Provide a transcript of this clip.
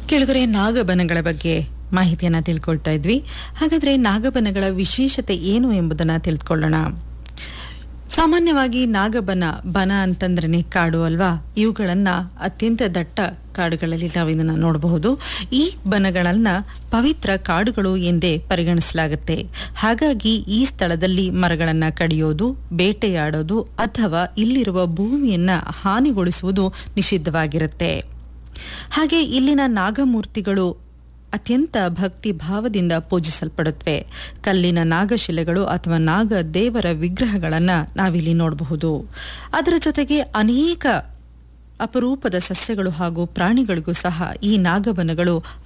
ಕೆಳಗರೆ ನಾಗಬನಗಳ ಬಗ್ಗೆ ಮಾಹಿತಿಯನ್ನ ತಿಳ್ಕೊಳ್ತಾ ಇದ್ವಿ ಹಾಗಾದ್ರೆ ನಾಗಬನಗಳ ವಿಶೇಷತೆ ಏನು ಎಂಬುದನ್ನ ತಿಳಿದುಕೊಳ್ಳೋಣ ಸಾಮಾನ್ಯವಾಗಿ ನಾಗಬನ ಬನ ಅಂತಂದ್ರೇನೆ ಕಾಡು ಅಲ್ವಾ ಇವುಗಳನ್ನ ಅತ್ಯಂತ ದಟ್ಟ ಕಾಡುಗಳಲ್ಲಿ ನಾವು ಇದನ್ನ ನೋಡಬಹುದು ಈ ಬನಗಳನ್ನ ಪವಿತ್ರ ಕಾಡುಗಳು ಎಂದೇ ಪರಿಗಣಿಸಲಾಗುತ್ತೆ ಹಾಗಾಗಿ ಈ ಸ್ಥಳದಲ್ಲಿ ಮರಗಳನ್ನ ಕಡಿಯೋದು ಬೇಟೆಯಾಡೋದು ಅಥವಾ ಇಲ್ಲಿರುವ ಭೂಮಿಯನ್ನ ಹಾನಿಗೊಳಿಸುವುದು ನಿಷಿದ್ಧವಾಗಿರುತ್ತೆ ಹಾಗೆ ಇಲ್ಲಿನ ನಾಗಮೂರ್ತಿಗಳು ಅತ್ಯಂತ ಭಕ್ತಿ ಭಾವದಿಂದ ಪೂಜಿಸಲ್ಪಡುತ್ತವೆ ಕಲ್ಲಿನ ನಾಗಶಿಲೆಗಳು ಅಥವಾ ನಾಗ ದೇವರ ವಿಗ್ರಹಗಳನ್ನ ನಾವಿಲ್ಲಿ ನೋಡಬಹುದು ಅದರ ಜೊತೆಗೆ ಅನೇಕ ಅಪರೂಪದ ಸಸ್ಯಗಳು ಹಾಗೂ ಪ್ರಾಣಿಗಳಿಗೂ ಸಹ ಈ ನಾಗವನಗಳು